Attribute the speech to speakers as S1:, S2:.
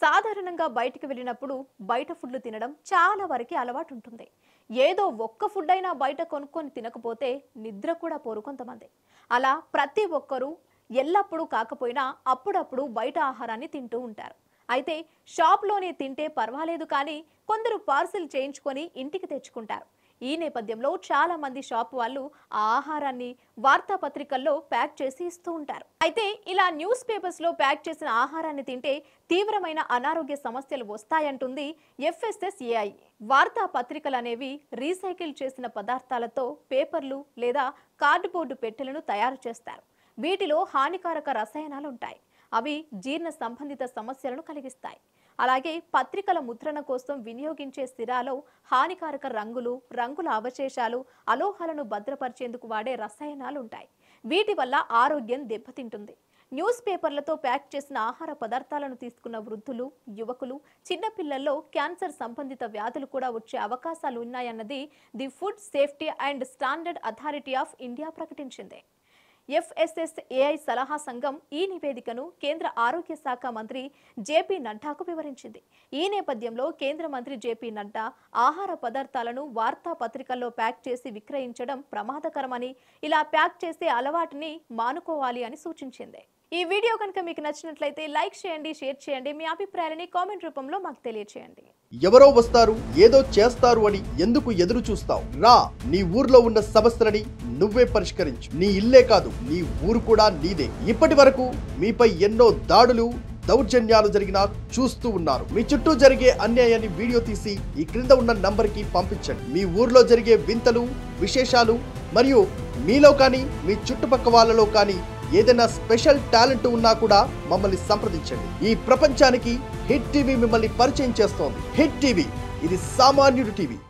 S1: సాధారణంగా బయటికి వెళ్ళినప్పుడు బయట ఫుడ్లు తినడం చాలా వరకు అలవాటు ఉంటుంది ఏదో ఒక్క ఫుడ్ అయినా బయట కొనుక్కొని తినకపోతే నిద్ర కూడా పోరు కొంతమంది అలా ప్రతి ఒక్కరూ ఎల్లప్పుడూ కాకపోయినా అప్పుడప్పుడు బయట ఆహారాన్ని తింటూ ఉంటారు అయితే షాప్లోనే తింటే పర్వాలేదు కానీ కొందరు పార్సిల్ చేయించుకొని ఇంటికి తెచ్చుకుంటారు ఈ నేపథ్యంలో చాలా మంది షాప్ వాళ్ళు ఆ ఆహారాన్ని వార్తాపత్రికల్లో ప్యాక్ చేసి ఇస్తూ ఉంటారు అయితే ఇలా న్యూస్ పేపర్స్ లో ప్యాక్ చేసిన ఆహారాన్ని తింటే తీవ్రమైన అనారోగ్య సమస్యలు వస్తాయంటుంది ఎఫ్ఎస్ఎస్ఏఐ వార్తా పత్రికలు అనేవి రీసైకిల్ చేసిన పదార్థాలతో పేపర్లు లేదా కార్డుబోర్డు పెట్టెలను తయారు చేస్తారు వీటిలో హానికారక రసాయనాలు ఉంటాయి అవి జీర్ణ సంబంధిత సమస్యలను కలిగిస్తాయి అలాగే పత్రికల ముద్రణ కోసం వినియోగించే సిరాలో హానికారక రంగులు రంగుల అవశేషాలు అలోహాలను భద్రపరిచేందుకు వాడే రసాయనాలు ఉంటాయి వీటి వల్ల ఆరోగ్యం దెబ్బతింటుంది న్యూస్ పేపర్లతో ప్యాక్ చేసిన ఆహార పదార్థాలను తీసుకున్న వృద్ధులు యువకులు చిన్నపిల్లల్లో క్యాన్సర్ సంబంధిత వ్యాధులు కూడా వచ్చే అవకాశాలు ఉన్నాయన్నది the Food Safety and Standard Authority of India ప్రకటించింది ఎఫ్ఎస్ఎస్ఏఐ సలహా సంఘం ఈ నివేదికను కేంద్ర ఆరోగ్య శాఖ మంత్రి జేపీ నడ్డాకు వివరించింది ఈ నేపథ్యంలో కేంద్ర మంత్రి జేపీ నడ్డా ఆహార పదార్థాలను వార్తా పత్రికల్లో ప్యాక్ చేసి విక్రయించడం ప్రమాదకరమని ఇలా ప్యాక్ చేసే అలవాటుని మానుకోవాలి అని సూచించింది ఈ వీడియో కనుక మీకు నచ్చినట్లయితే లైక్ చేయండి షేర్ చేయండి మీ అభిప్రాయాలని కామెంట్ రూపంలో మాకు తెలియచేయండి
S2: ఎవరో వస్తారు ఏదో చేస్తారు అని ఎందుకు ఎదురు చూస్తావు రా నీ ఊర్లో ఉన్న సమస్యలని నువ్వే పరిష్కరించు నీ ఇల్లే కాదు నీ ఊరు కూడా నీదే ఇప్పటి వరకు మీపై ఎన్నో దాడులు దౌర్జన్యాలు జరిగినా చూస్తూ ఉన్నారు మీ చుట్టూ జరిగే అన్యాయాన్ని వీడియో తీసి ఈ క్రింద ఉన్న నంబర్కి పంపించండి మీ ఊర్లో జరిగే వింతలు విశేషాలు మరియు మీలో కానీ మీ చుట్టుపక్క వాళ్ళలో కానీ ఏదైనా స్పెషల్ టాలెంట్ ఉన్నా కూడా మమ్మల్ని సంప్రదించండి ఈ ప్రపంచానికి హిట్ టీవీ మిమ్మల్ని పరిచయం చేస్తోంది హిట్ టీవీ ఇది సామాన్యుడి టీవీ